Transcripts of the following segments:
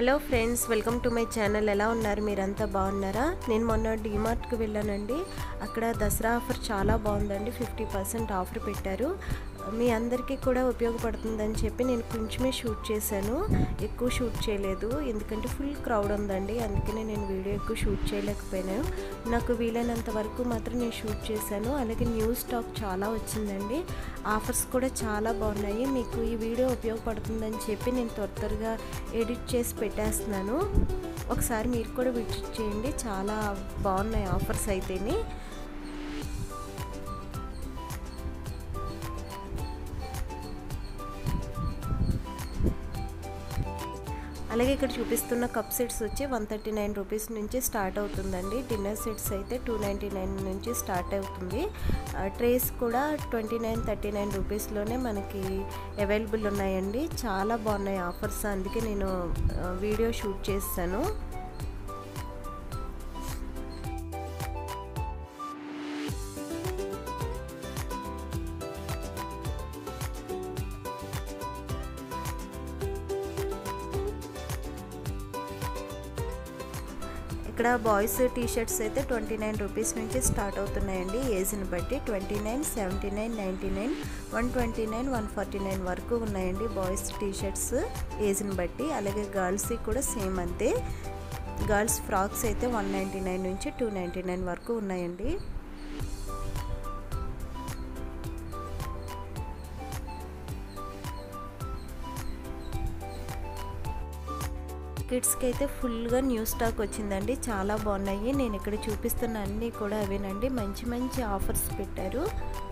hello friends welcome to my channel ఎలా ఉన్నారు మీరంతా బాగున్నారా నేను మొన్న డిమార్ట్కి వెళ్ళానండి అక్కడ దసరా ఆఫర్ చాలా బాగుందండి ఫిఫ్టీ పర్సెంట్ ఆఫర్ పెట్టారు మీ అందరికీ కూడా ఉపయోగపడుతుందని చెప్పి నేను కొంచెమే షూట్ చేశాను ఎక్కువ షూట్ చేయలేదు ఎందుకంటే ఫుల్ క్రౌడ్ ఉందండి అందుకనే నేను వీడియో ఎక్కువ షూట్ చేయలేకపోయాను నాకు వీలైనంత వరకు మాత్రం నేను షూట్ చేశాను అలాగే న్యూ స్టాక్ చాలా వచ్చిందండి ఆఫర్స్ కూడా చాలా బాగున్నాయి మీకు ఈ వీడియో ఉపయోగపడుతుందని చెప్పి నేను త్వర త్వరగా ఎడిట్ చేసి పెట్టేస్తున్నాను ఒకసారి మీరు కూడా విజిట్ చేయండి చాలా బాగున్నాయి ఆఫర్స్ అయితేని అలాగే ఇక్కడ చూపిస్తున్న కప్ సెట్స్ వచ్చి వన్ థర్టీ నైన్ రూపీస్ నుంచి స్టార్ట్ అవుతుందండి డిన్నర్ సెట్స్ అయితే టూ నైంటీ నైన్ నుంచి స్టార్ట్ అవుతుంది ట్రేస్ కూడా ట్వంటీ నైన్ థర్టీ నైన్ రూపీస్లోనే మనకి అవైలబుల్ ఉన్నాయండి చాలా బాగున్నాయి ఆఫర్స్ అందుకే నేను వీడియో షూట్ చేస్తాను ఇక్కడ బాయ్స్ టీ షర్ట్స్ అయితే ట్వంటీ నైన్ రూపీస్ నుంచి స్టార్ట్ అవుతున్నాయండి ఏజ్ని బట్టి twenty nine seventy nine ninety nine one twenty nine one forty nine వరకు ఉన్నాయండి బాయ్స్ టీ షర్ట్స్ ఏజ్ని బట్టి అలాగే గర్ల్స్కి కూడా సేమ్ అంతే గర్ల్స్ ఫ్రాక్స్ అయితే వన్ నైంటీ నైన్ నుంచి టూ నైంటీ నైన్ వరకు ఉన్నాయండి కిడ్స్కి అయితే ఫుల్గా న్యూ స్టాక్ వచ్చిందండి చాలా బాగున్నాయి నేను ఇక్కడ చూపిస్తున్న అన్నీ కూడా అవేనండి మంచి మంచి ఆఫర్స్ పెట్టారు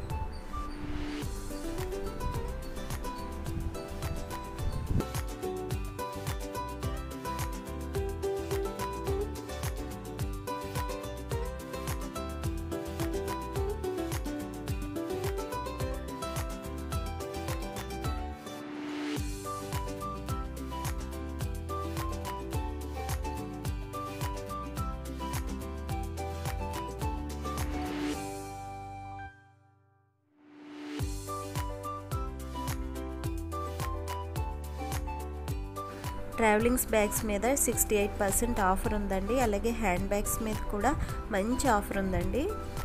ట్రావెలింగ్స్ బ్యాగ్స్ మీద సిక్స్టీ ఎయిట్ పర్సెంట్ ఆఫర్ ఉందండి అలాగే హ్యాండ్ బ్యాగ్స్ మీద కూడా మంచి ఆఫర్ ఉందండి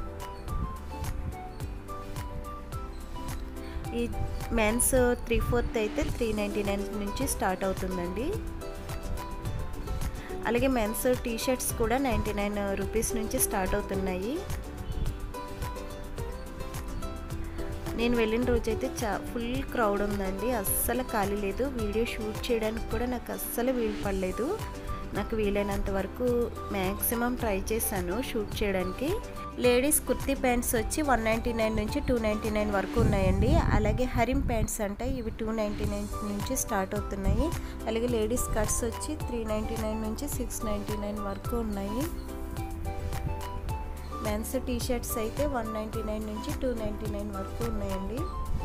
ఈ మెన్స్ త్రీ ఫోర్త్ అయితే త్రీ నైంటీ నైన్ నుంచి స్టార్ట్ అవుతుందండి అలాగే మెన్స్ టీ షర్ట్స్ కూడా నైంటీ నైన్ రూపీస్ నుంచి స్టార్ట్ అవుతున్నాయి నేను వెళ్ళిన రోజైతే చా ఫుల్ క్రౌడ్ ఉందండి అస్సలు ఖాళీ లేదు వీడియో షూట్ చేయడానికి కూడా నాకు అస్సలు వీలు పడలేదు నాకు వీలైనంత వరకు మ్యాక్సిమం ట్రై చేశాను షూట్ చేయడానికి లేడీస్ కుర్తీ ప్యాంట్స్ వచ్చి వన్ నైంటీ నైన్ నుంచి టూ నైంటీ నైన్ వరకు ఉన్నాయండి అలాగే హరిం ప్యాంట్స్ అంటే ఇవి టూ నైంటీ నైన్ నుంచి స్టార్ట్ అవుతున్నాయి అలాగే లేడీస్ కట్స్ వచ్చి త్రీ నైంటీ నైన్ నుంచి సిక్స్ నైంటీ నైన్ వరకు ఉన్నాయి మెన్స్ టీ షర్ట్స్ అయితే వన్ నైంటీ నైన్ నుంచి టూ నైంటీ నైన్ వరకు ఉన్నాయండి